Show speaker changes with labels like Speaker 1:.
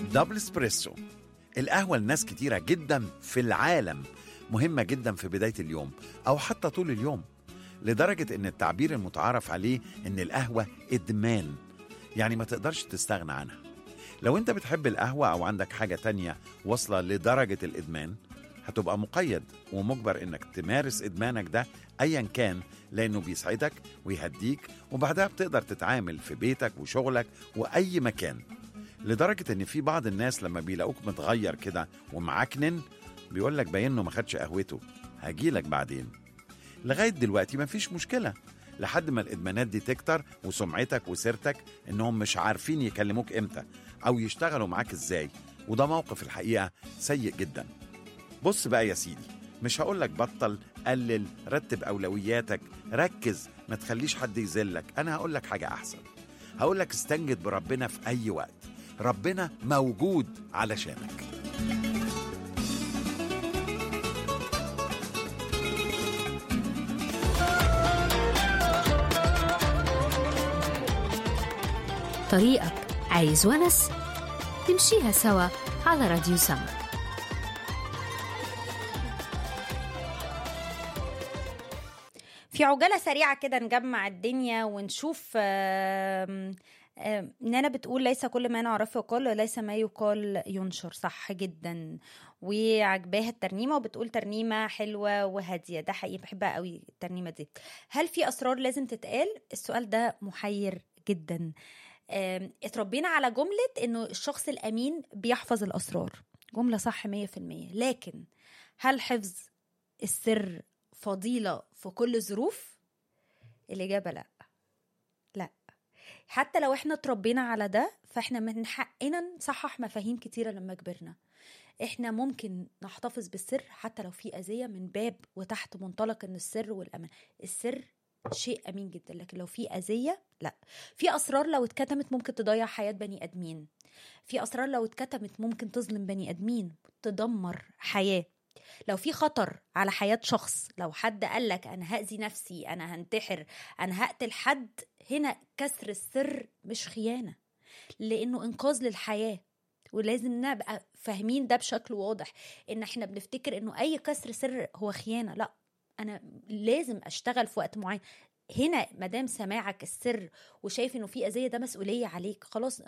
Speaker 1: دبل اسبريسو القهوة لناس كتيرة جدا في العالم مهمة جدا في بداية اليوم أو حتى طول اليوم لدرجة إن التعبير المتعارف عليه إن القهوة إدمان يعني ما تقدرش تستغنى عنها لو أنت بتحب القهوة أو عندك حاجة تانية واصلة لدرجة الإدمان هتبقى مقيد ومجبر إنك تمارس إدمانك ده أيا كان لأنه بيسعدك ويهديك وبعدها بتقدر تتعامل في بيتك وشغلك وأي مكان لدرجة إن في بعض الناس لما بيلاقوك متغير كده ومعكنن بيقول لك باين إنه ما خدش قهوته هجيلك بعدين لغاية دلوقتي مفيش مشكلة لحد ما الإدمانات دي تكتر وسمعتك وسيرتك إنهم مش عارفين يكلموك إمتى أو يشتغلوا معاك إزاي وده موقف الحقيقة سيء جدا بص بقى يا سيدي مش هقولك بطل قلل رتب أولوياتك ركز ما تخليش حد يذلك أنا هقولك حاجة أحسن هقولك استنجد بربنا في أي وقت ربنا موجود علشانك
Speaker 2: طريقك عايز ونس نمشيها سوا على راديو سما
Speaker 3: في عجالة سريعة كده نجمع الدنيا ونشوف آم، آم، نانا بتقول ليس كل ما نعرفه يقال وليس ما يقال ينشر صح جدا وعجباها الترنيمة وبتقول ترنيمة حلوة وهادية ده حقيقي بحبها قوي الترنيمة دي هل في أسرار لازم تتقال السؤال ده محير جدا آم، اتربينا على جملة انه الشخص الامين بيحفظ الاسرار جملة صح 100% لكن هل حفظ السر فضيلة في كل الظروف الإجابة لا لا حتى لو احنا اتربينا على ده فاحنا من حقنا نصحح مفاهيم كتيرة لما كبرنا احنا ممكن نحتفظ بالسر حتى لو في أذية من باب وتحت منطلق ان السر والأمان السر شيء امين جدا لكن لو في اذيه لا في اسرار لو اتكتمت ممكن تضيع حياه بني ادمين في اسرار لو اتكتمت ممكن تظلم بني ادمين تدمر حياه لو في خطر على حياه شخص لو حد قالك انا هاذي نفسي انا هنتحر انا هقتل حد هنا كسر السر مش خيانه لانه انقاذ للحياه ولازم نبقى فاهمين ده بشكل واضح ان احنا بنفتكر انه اي كسر سر هو خيانه لا انا لازم اشتغل في وقت معين هنا مادام سماعك السر وشايف انه في اذيه ده مسؤوليه عليك خلاص